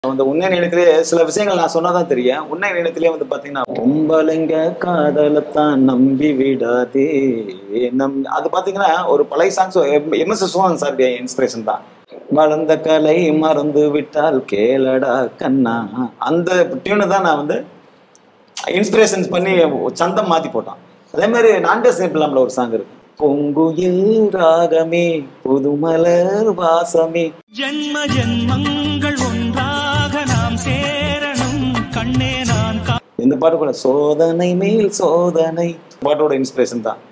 அந்த உன்னை நினைத்திலே சில விஷயங்கள் நான் சொன்னாதான் தெரியும் உன்னை நினைத்திலே வந்து பாத்தீங்கன்னா பொம்பளைங்க காதலத்தான் நம்பி விடாதே நம் அது பாத்தீங்கன்னா ஒரு பழைய சாங்ஸ் எம் எஸ் சுவான் சார் இன்ஸ்பிரேஷன் தான் வளர்ந்த கலை மறந்து விட்டால் கேளடா கண்ணா அந்த டியூனை தான் நான் வந்து இன்ஸ்பிரேஷன்ஸ் பண்ணி சந்தம் மாத்தி போட்டான் அதே மாதிரி நான்கஸ் நேப்பிளாம்ல ஒரு சாங் இருக்கு பொங்குயில் ராகமே புதுமலர் வாசமே ஜென்ம ஜென்மங்கள் ஒன்றாக நாம் சேரணும் கண்ணே நான் கா இந்த பாட்டு கூட சோதனை மேல் சோதனை பாட்டோட இன்ஸ்பிரேஷன் தான்